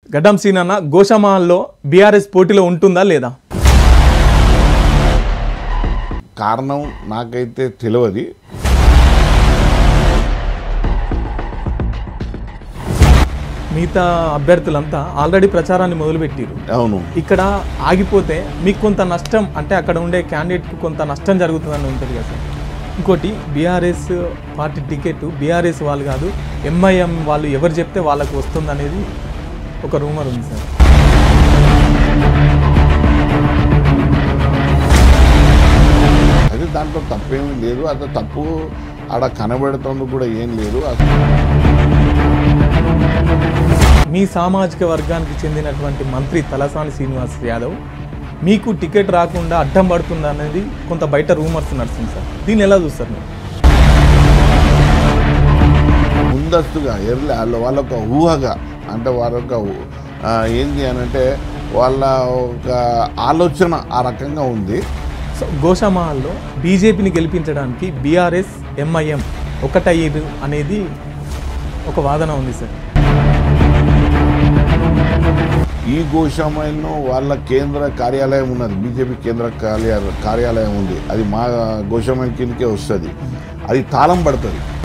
గడ్డం సీనన్న గోషమాల్లో బీఆర్ఎస్ పోటీలో ఉంటుందా లేదా కారణం నాకైతే తెలియదు మిగతా అభ్యర్థులంతా ఆల్రెడీ ప్రచారాన్ని మొదలుపెట్టిరు అవును ఇక్కడ ఆగిపోతే మీకు కొంత నష్టం అంటే అక్కడ ఉండే క్యాండిడేట్కు కొంత నష్టం జరుగుతుందని ఉంటుంది కదా సార్ ఇంకోటి బీఆర్ఎస్ పార్టీ టికెట్ బీఆర్ఎస్ వాళ్ళు కాదు ఎంఐఎం వాళ్ళు ఎవరు చెప్తే వాళ్ళకు వస్తుంది అనేది ఒక రూమర్ ఉంది సార్ అది దాంట్లో తప్పేమీ లేదు అది తప్పు ఆడ కనబడుతుంది కూడా ఏం లేదు అసలు మీ సామాజిక వర్గానికి చెందినటువంటి మంత్రి తలసాని శ్రీనివాస్ యాదవ్ మీకు టికెట్ రాకుండా అడ్డం పడుతుంది అనేది కొంత బయట రూమర్స్ నడుస్తుంది సార్ దీన్ని ఎలా చూస్తారు మీరు ముందస్తుగా ఎర్లీ వాళ్ళ వాళ్ళొక ఊహగా అంటే వాళ్ళొక ఊ- ఆ, ఏంది అని అంటే వాళ్ళ ఒక ఆలోచన ఆ రకంగా ఉంది సో గోషామహల్లో బీజేపీని గెలిపించడానికి బీఆర్ఎస్ ఎంఐఎం ఒకటయ్యేది అనేది ఒక వాదన ఉంది సార్ ఈ గోశామైల్లో వాళ్ళ కేంద్ర కార్యాలయం ఉన్నది బీజేపీ కేంద్ర కార్యాలయం కార్యాలయం ఉంది అది మా గోశామైల్ కిందకే వస్తుంది అది తాళం పడుతుంది